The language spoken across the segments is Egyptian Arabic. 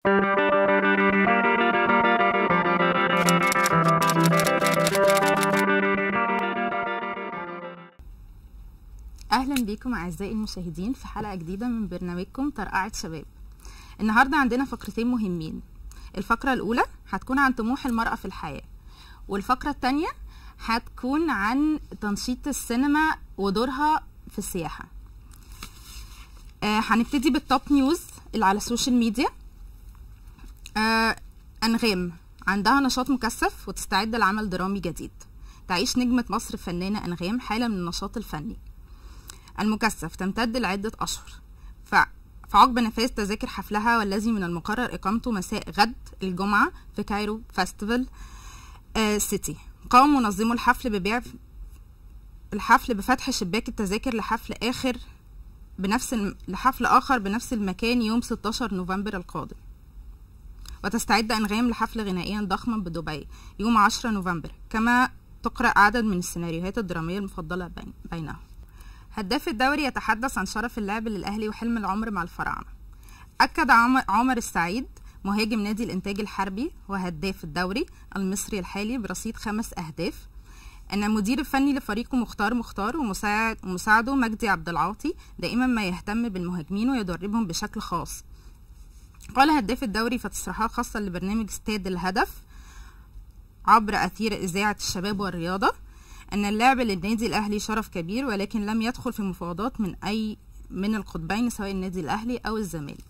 اهلا بيكم اعزائي المشاهدين في حلقه جديده من برنامجكم طرقعه شباب النهارده عندنا فقرتين مهمين الفقره الاولى هتكون عن طموح المراه في الحياه والفقره الثانيه هتكون عن تنشيط السينما ودورها في السياحه آه هنبتدي بالتوب نيوز اللي على السوشيال ميديا آه انغام عندها نشاط مكثف وتستعد لعمل درامي جديد تعيش نجمة مصر الفنانة أنغام حالة من النشاط الفني المكثف تمتد لعدة أشهر ف... فعقب نفاذ تذاكر حفلها والذي من المقرر إقامته مساء غد الجمعة في كايرو فاستيفال آه سيتي قام منظمو الحفل ببيع الحفل بفتح شباك التذاكر لحفل آخر بنفس الم... لحفل آخر بنفس المكان يوم 16 نوفمبر القادم وتستعد أنغام لحفل غنائي ضخم بدبي يوم 10 نوفمبر كما تقرأ عدد من السيناريوهات الدرامية المفضلة بين... بينهم هداف الدوري يتحدث عن شرف اللعب للأهلي وحلم العمر مع الفراعنة أكد عمر السعيد مهاجم نادي الإنتاج الحربي وهداف الدوري المصري الحالي برصيد خمس أهداف أن المدير الفني لفريقه مختار مختار ومساعد ومساعده مجدي عبد العاطي دائما ما يهتم بالمهاجمين ويدربهم بشكل خاص قال هداف الدوري في تصريحات خاصة لبرنامج استاد الهدف عبر أثير إذاعة الشباب والرياضة أن اللعب للنادي الأهلي شرف كبير ولكن لم يدخل في مفاوضات من أي من القطبين سواء النادي الأهلي أو الزمالك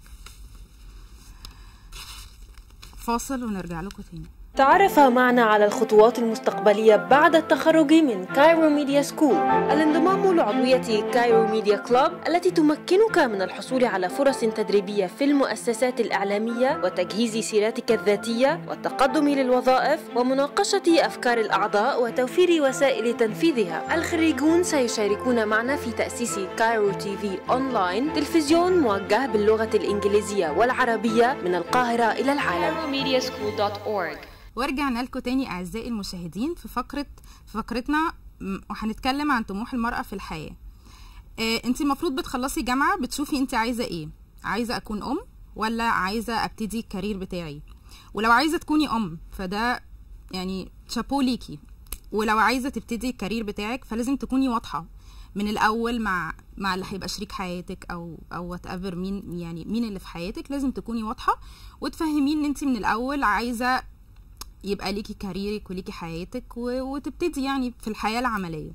فاصل ونرجع لكم تاني تعرف معنا على الخطوات المستقبلية بعد التخرج من كايرو ميديا سكول الانضمام لعضوية كايرو ميديا كلوب التي تمكنك من الحصول على فرص تدريبية في المؤسسات الإعلامية وتجهيز سيرتك الذاتية والتقدم للوظائف ومناقشة أفكار الأعضاء وتوفير وسائل تنفيذها الخريجون سيشاركون معنا في تأسيس كايرو تي في أونلاين تلفزيون موجه باللغة الإنجليزية والعربية من القاهرة إلى العالم cairomediaschool.org ورجعنا لكم تاني اعزائي المشاهدين في فقره في فقرتنا وهنتكلم عن طموح المراه في الحياه آه انت المفروض بتخلصي جامعه بتشوفي انت عايزه ايه عايزه اكون ام ولا عايزه ابتدي الكارير بتاعي ولو عايزه تكوني ام فده يعني شابو ليكي ولو عايزه تبتدي الكارير بتاعك فلازم تكوني واضحه من الاول مع مع اللي هيبقى شريك حياتك او او وات ايفر مين يعني مين اللي في حياتك لازم تكوني واضحه وتفهميه ان انت من الاول عايزه يبقى ليكي كاريرك وليكي حياتك وتبتدي يعني في الحياة العملية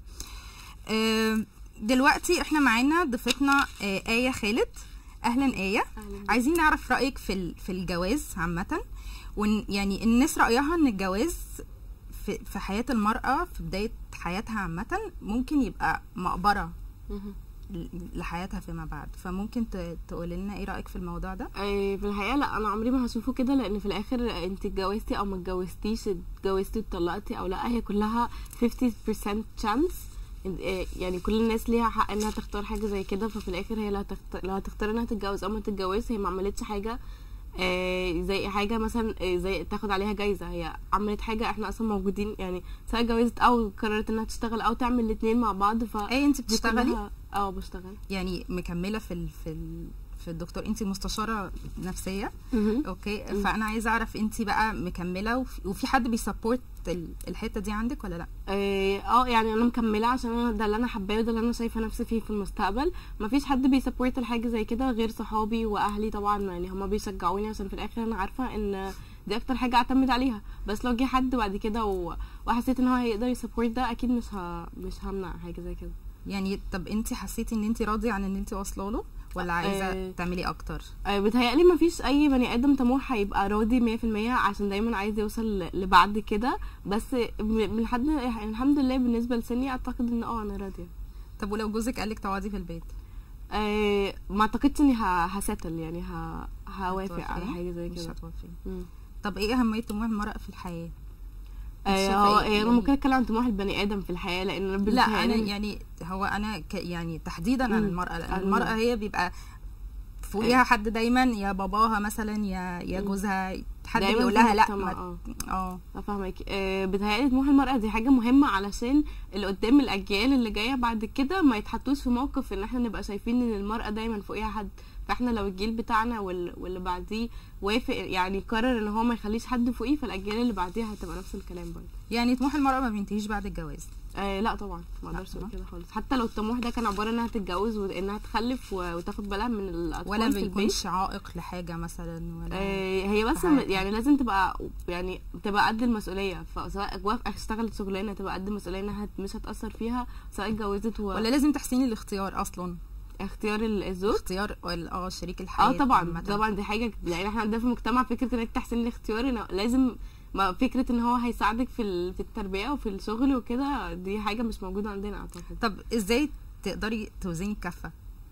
دلوقتي احنا معانا ضيفتنا آية خالد اهلا آية أهلاً. عايزين نعرف رأيك في في الجواز عامة يعني الناس رأيها ان الجواز في, في حياة المرأة في بداية حياتها عامة ممكن يبقى مقبرة لحياتها فيما بعد فممكن تقول لنا ايه رايك في الموضوع ده في الحقيقه لا انا عمري ما هشوفه كده لان في الاخر انت اتجوزتي او ما اتجوزتيش اتجوزتي واتطلقتي او لا هي كلها 50% chance يعني كل الناس ليها حق انها تختار حاجه زي كده ففي الاخر هي لو هتختار, لو هتختار انها تتجوز او ما تتجوز هي ما عملتش حاجه زي حاجه مثلا زي تاخد عليها جايزه هي عملت حاجه احنا اصلا موجودين يعني سواء اتجوزت او قررت انها تشتغل او تعمل الاثنين مع بعض ف ايه انت بتشتغلي اه بشتغل يعني مكمله في ال في ال في الدكتور انت مستشاره نفسيه اوكي فانا عايزه اعرف انت بقى مكمله وفي, وفي حد بيسبورت الحته دي عندك ولا لا اه يعني انا مكمله عشان انا ده اللي انا حباه وده اللي انا شايفه نفسي فيه في المستقبل مفيش حد بيسبورت الحاجه زي كده غير صحابي واهلي طبعا يعني هما بيشجعوني عشان في الاخر انا عارفه ان دي اكتر حاجه اعتمد عليها بس لو جه حد بعد كده و... وحسيت ان هو هيقدر يسبورت ده اكيد مش ه... مش همنع حاجه زي كده يعني طب انت حسيتي ان انت راضيه عن ان انت واصله له ولا عايزه آه تعملي اكتر آه بتهيألي ما فيش اي بني ادم طموح هيبقى راضي 100% عشان دايما عايز يوصل لبعد كده بس من حد يعني الحمد لله بالنسبه لسني اعتقد ان اه انا راضيه طب ولو جوزك قالك تقعدي في البيت آه ما اعتقدش اني هساتل يعني هوافق على حاجه زي كده مش هتوافقي طب ايه اهميه طموح المراه في الحياه اه انا يعني ممكن اتكلم عن طموح البني ادم في الحياه لان لا انا يعني هو انا ك يعني تحديدا عن المراه لان المراه هي بيبقى فوقيها حد دايما يا باباها مثلا يا يا جوزها حد بيقول لها لا اه اه فاهمك آه بتهيألي طموح المرأة دي حاجة مهمة علشان اللي قدام الأجيال اللي جاية بعد كده ما يتحطوش في موقف إن احنا نبقى شايفين إن المرأة دايما فوقيها حد فاحنا لو الجيل بتاعنا وال- واللي بعديه وافق يعني قرر ان هو ما يخليش حد فوقيه فالاجيال اللي بعديها هتبقى نفس الكلام برضه يعني طموح المرأة ما بينتهيش بعد الجواز آه لا طبعا ما اقدرش لا اقول كده خالص حتى لو الطموح ده كان عباره انها تتجوز وانها تخلف و- وتاخد بالها من الاطفال ولا في البيت بيكونش عائق لحاجة مثلا ولا آه، هي بس في م- حياتها. يعني لازم تبقى يعني تبقى قد المسؤوليه فسواء وافقت اشتغلت شغلانه تبقى قد المسؤوليه انها هت- مش هتاثر فيها سواء اتجوزت ولا لازم تحسين الاختيار اصلا واختيار ال- الزوج اختيار ال- اه شريك الحياة اه طبعا عامة. طبعا دي حاجه يعني احنا عندنا في المجتمع فكره انك تحسين الاختيار إنه لازم ما فكره ان هو هيساعدك في ال- في التربيه وفي الشغل وكده دي حاجه مش موجوده عندنا اعتقد طب ازاي تقدري توزني الكفة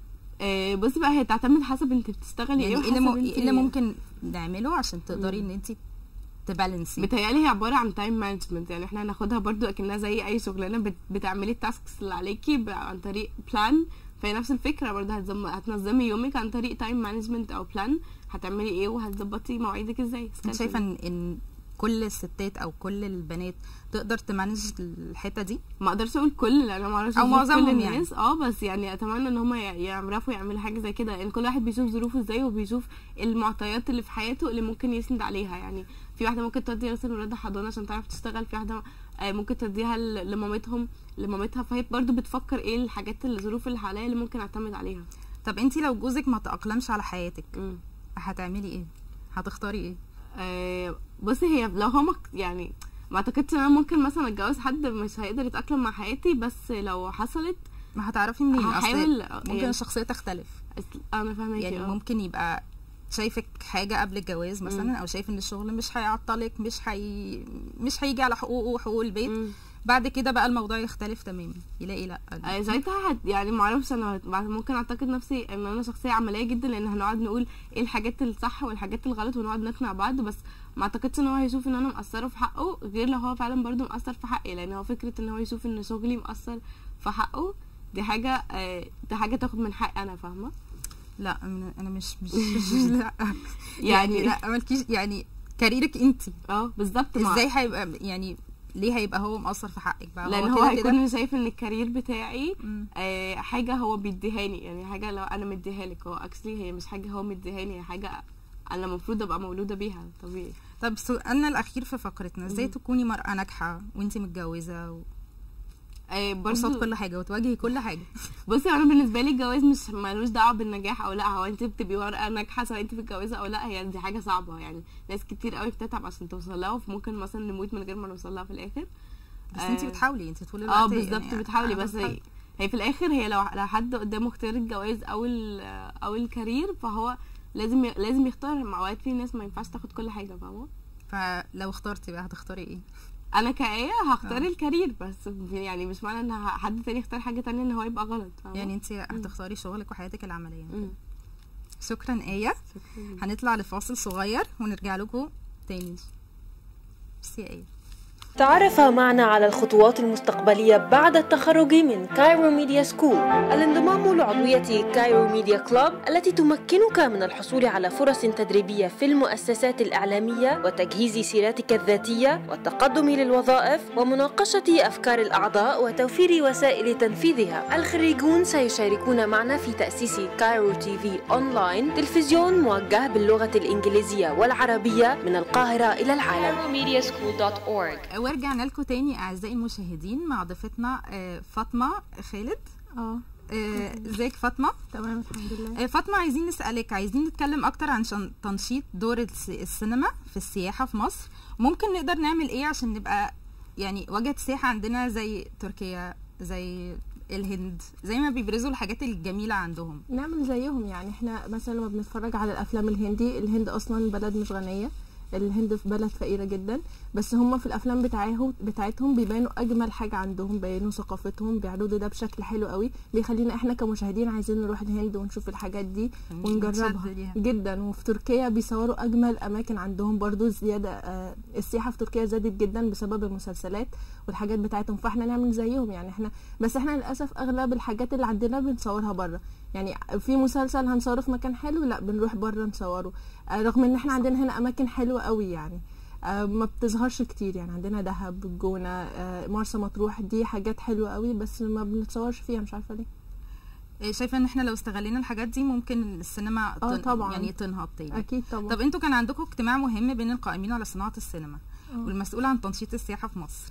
آه بصي بقى هي تعتمد حسب انت بتشتغلي يعني ايه ايه اللي, م... وحسب ايه انت اللي ممكن نعمله عشان تقدري مم. ان انت تبالانسي بتهيألي هي عبارة عن تايم مانجمنت يعني احنا هناخدها برضو اكنها زي اي شغلانة بت... بتعملي التاسكس اللي عليكي ب... عن طريق بلان فهي نفس الفكرة برضو هتزم... هتنظمي يومك عن طريق تايم مانجمنت او بلان هتعملي ايه وهتظبطي مواعيدك ازاي انت شايفه ان ان كل الستات او كل البنات تقدر تمانج الحته دي ما اقدرش اقول كل لان انا ما اعرفش أو ظروف معظمهم كل يعني. الناس اه بس يعني اتمنى ان هم يعرفوا يعملوا حاجه زي كده لان كل واحد بيشوف ظروفه ازاي وبيشوف المعطيات اللي في حياته اللي ممكن يسند عليها يعني في واحده ممكن تودي مثلا ولادها حضانه عشان تعرف تشتغل في واحده آه، ممكن توديها ل- لمامتهم لمامتها فهي برضو بتفكر ايه الحاجات الظروف اللي حواليها اللي ممكن اعتمد عليها طب انت لو جوزك ما تاقلمش على حياتك مم. هتعملي ايه هتختاري ايه آه، بصي هي لو هو مك- يعني ما اعتقدش ان انا ممكن مثلا اتجوز حد مش هيقدر يتاقلم مع حياتي بس لو حصلت ما هتعرفي منين أصل هحاول ممكن يعني الشخصيه تختلف انا فاهمه يعني ممكن يبقى شايفك حاجه قبل الجواز مثلا او شايف ان الشغل مش هيعطلك مش هي مش هيجي على حقوقه وحقوق البيت بعد كده بقى الموضوع يختلف تماما يلاقي لا آه، ساعتها هت يعني ما اعرفش انا بعد- ممكن اعتقد نفسي ان انا شخصيه عمليه جدا لان هنقعد نقول ايه الحاجات الصح والحاجات الغلط ونقعد نقنع بعض بس ما اعتقدش ان هو هيشوف ان انا مقصره في حقه غير لو هو فعلا برضو مقصر في حقي لان هو فكره ان هو يشوف ان شغلي مقصر في حقه دي حاجه آه، دي حاجه تاخد من حقي انا فاهمه لا أنا- انا مش مش, مش لا يعني يعني لا مالكيش يعني كاريرك انت اه بالظبط ما- ازاي هيبقى يعني ليه هيبقى هو مقصر في حقك بقى لان هو كده هيكون شايف ان الكارير بتاعي مم. آه حاجه هو بيديهاني يعني حاجه لو انا مديها لك هو اكشلي هي مش حاجه هو مديهاني هي حاجه انا المفروض ابقى مولوده بيها طبيعي طب سؤالنا الاخير في فقرتنا ازاي مم. تكوني مرأة ناجحة وانت متجوزة آه قصاد برضو كل حاجة وتواجهي كل حاجة بصي انا بالنسبه لي الجواز مش ملوش دعوه بالنجاح او لا هو انت بتبقي ورقه ناجحه سواء انت متجوزه او لا هي دي حاجه صعبه يعني ناس كتير قوي بتتعب عشان توصل لها وممكن مثلا نموت من غير ما نوصل لها في الاخر بس انت آه. بتحاولي انت طول الوقت اه بالظبط يعني بتحاولي أنا بس بحاول. هي, هي في الاخر هي لو لو حد قدامه اختيار الجواز او ال- او الكارير فهو لازم ي- لازم يختار مع اوقات في ناس ما ينفعش تاخد كل حاجه فاهمه فلو اخترتي بقى هتختاري ايه انا كآية هختار آه. الكارير بس يعني مش معنى ان ه- حد تاني يختار حاجه تانية ان هو يبقى غلط فاهمه يعني انت هتختاري شغلك وحياتك العملية مم. شكرا آية شكراً. هنطلع لفاصل صغير ونرجع لكم تاني بس يا آية تعرف معنا على الخطوات المستقبلية بعد التخرج من كايرو ميديا سكول الانضمام لعضوية كايرو ميديا كلوب التي تمكنك من الحصول على فرص تدريبية في المؤسسات الإعلامية وتجهيز سيرتك الذاتية والتقدم للوظائف ومناقشة أفكار الأعضاء وتوفير وسائل تنفيذها الخريجون سيشاركون معنا في تأسيس كايرو تي في أونلاين تلفزيون موجه باللغة الإنجليزية والعربية من القاهرة إلى العالم cairomediaschool.org ورجعنا لكم تاني اعزائي المشاهدين مع ضيفتنا آه، فاطمه خالد اه آه، ازيك فاطمه تمام الحمد لله آه، فاطمه عايزين نسالك عايزين نتكلم اكتر عن شن- تنشيط دور الس- السينما في السياحه في مصر ممكن نقدر نعمل ايه عشان نبقى يعني وجهه سياحه عندنا زي تركيا زي الهند زي ما بيبرزوا الحاجات الجميله عندهم نعمل زيهم يعني احنا مثلا لما بنتفرج على الافلام الهندي الهند اصلا بلد مش غنيه الهند في بلد فقيرة جدا بس هم في الافلام بتاعهم بتاعتهم بيبانوا اجمل حاجة عندهم بيبانوا ثقافتهم بيعرضوا ده بشكل حلو قوي بيخلينا احنا كمشاهدين عايزين نروح الهند ونشوف الحاجات دي ونجربها نتشد ليها. جدا وفي تركيا بيصوروا اجمل اماكن عندهم برضو زياده آه، السياحه في تركيا زادت جدا بسبب المسلسلات والحاجات بتاعتهم فاحنا نعمل زيهم يعني احنا بس احنا للاسف اغلب الحاجات اللي عندنا بنصورها بره يعني في مسلسل هنصوره في مكان حلو لا بنروح بره نصوره آه، رغم ان احنا عندنا هنا اماكن حلوه قوي يعني آه، ما بتظهرش كتير يعني عندنا دهب الجونه آه، مرسى مطروح دي حاجات حلوه قوي بس ما بنتصورش فيها مش عارفه ليه إيه، شايفه ان احنا لو استغلينا الحاجات دي ممكن السينما آه، تن- طبعاً. يعني تنهض تاني اكيد طبعا طب انتوا كان عندكم اجتماع مهم بين القائمين على صناعه السينما والمسؤول عن تنشيط السياحه في مصر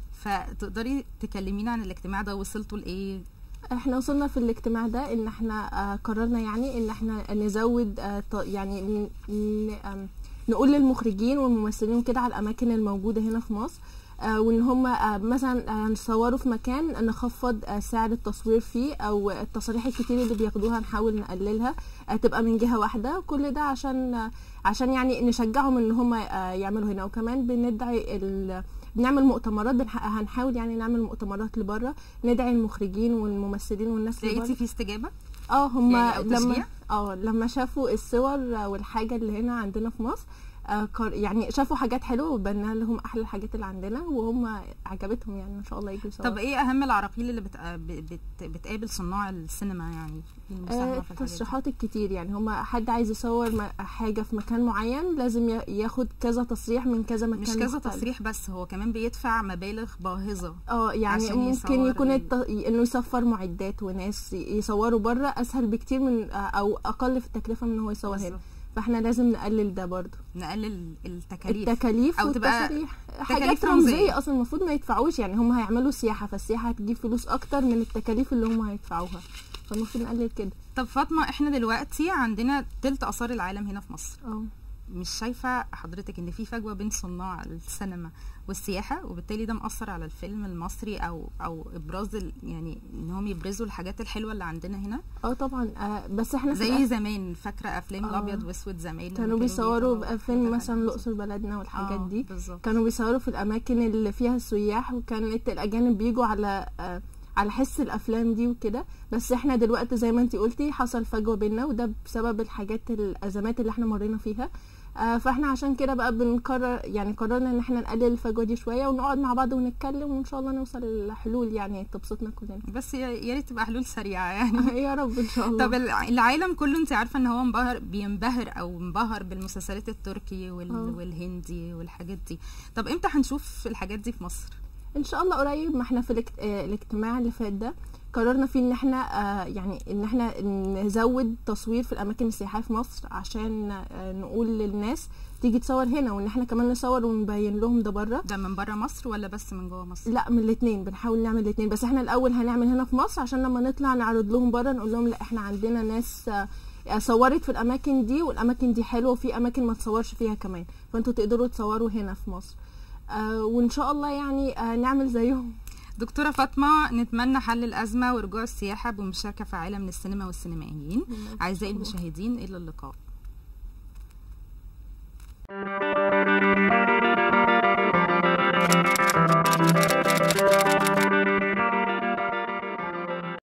فتقدري تكلمينا عن الاجتماع ده وصلتوا لايه احنا وصلنا في الاجتماع ده ان احنا آه قررنا يعني ان احنا نزود آه ط- يعني ن- ن- آم، نقول للمخرجين والممثلين كده على الاماكن الموجوده هنا في مصر آه وان هم آه مثلا آه نصوروا في مكان نخفض آه سعر التصوير فيه او التصاريح الكتير اللي بياخدوها نحاول نقللها آه تبقى من جهه واحده كل ده عشان آه عشان يعني نشجعهم ان هم آه يعملوا هنا وكمان بندعي ال بنعمل مؤتمرات بنح- هنحاول يعني نعمل مؤتمرات لبره ندعي المخرجين والممثلين والناس اللي لقيتي بره في استجابه اه هم يعني أو لما تشجيع؟ اه لما شافوا الصور والحاجه اللي هنا عندنا في مصر آه قر- يعني شافوا حاجات حلوه وبنا لهم احلى الحاجات اللي عندنا وهم عجبتهم يعني ان شاء الله يجوا يصوروا طب ايه اهم العراقيل اللي بت... بت... بتقابل صناع السينما يعني في المساهمه آه في الحاجات دي؟ التصريحات الكتير يعني هما حد عايز يصور م- حاجه في مكان معين لازم ي- ياخد كذا تصريح من كذا مكان مش كذا مختلف. تصريح بس هو كمان بيدفع مبالغ باهظه اه يعني عشان ممكن يصور يكون ال- الت... انه يسفر معدات وناس ي- يصوروا بره اسهل بكتير من او اقل في التكلفه من ان هو يصور هنا بالظبط. فاحنا لازم نقلل ده برضو نقلل التكاليف التكاليف أو تبقى والتصاريح حاجات تكاليف رمزية. رمزيه اصلا المفروض ما يدفعوش يعني هم هيعملوا سياحه فالسياحه هتجيب فلوس اكتر من التكاليف اللي هم هيدفعوها فالمفروض نقلل كده طب فاطمه احنا دلوقتي عندنا تلت اثار العالم هنا في مصر اه مش شايفه حضرتك ان في فجوه بين صناع السينما والسياحه وبالتالي ده مأثر على الفيلم المصري او او ابراز ال- يعني انهم يبرزوا الحاجات الحلوه اللي عندنا هنا اه طبعا آه بس احنا في زي الآخر زمان فاكره افلام آه. الابيض واسود زمان لما كانوا بيصوروا بيطلعوا بقى فيلم حاجات مثلا حلوة. الاقصر بلدنا والحاجات آه، دي بالظبط كانوا بيصوروا في الاماكن اللي فيها السياح وكانت الاجانب بيجوا على آه، على حس الافلام دي وكده بس احنا دلوقتي زي ما انتي قلتي حصل فجوه بينا وده بسبب الحاجات الازمات اللي احنا مرينا فيها آه، فاحنا عشان كده بقى بنقرر يعني قررنا ان احنا نقلل الفجوه دي شويه ونقعد مع بعض ونتكلم وان شاء الله نوصل لحلول يعني تبسطنا كلنا بس يا يا ريت تبقى حلول سريعه يعني يا رب ان شاء الله طب الع- العالم كله انت عارفه ان هو انبهر بينبهر او انبهر بالمسلسلات التركي وال... آه. والهندي والحاجات دي طب امتى هنشوف الحاجات دي في مصر ان شاء الله قريب ما احنا في الاجت- آه، الاجتماع اللي فات ده قررنا فيه ان احنا آه، يعني ان احنا نزود تصوير في الاماكن السياحيه في مصر عشان آه، نقول للناس تيجي تصور هنا وان احنا كمان نصور ونبين لهم ده بره ده من بره مصر ولا بس من جوه مصر لا من الاثنين بنحاول نعمل الاثنين بس احنا الاول هنعمل هنا في مصر عشان لما نطلع نعرض لهم بره نقول لهم لا احنا عندنا ناس آه، صورت في الاماكن دي والاماكن دي حلوه وفي اماكن ما تصورش فيها كمان فانتوا تقدروا تصوروا هنا في مصر آه وان شاء الله يعني آه نعمل زيهم دكتورة فاطمة نتمنى حل الأزمة ورجوع السياحة بمشاركة فعالة من السينما والسينمائيين أعزائي المشاهدين إلى اللقاء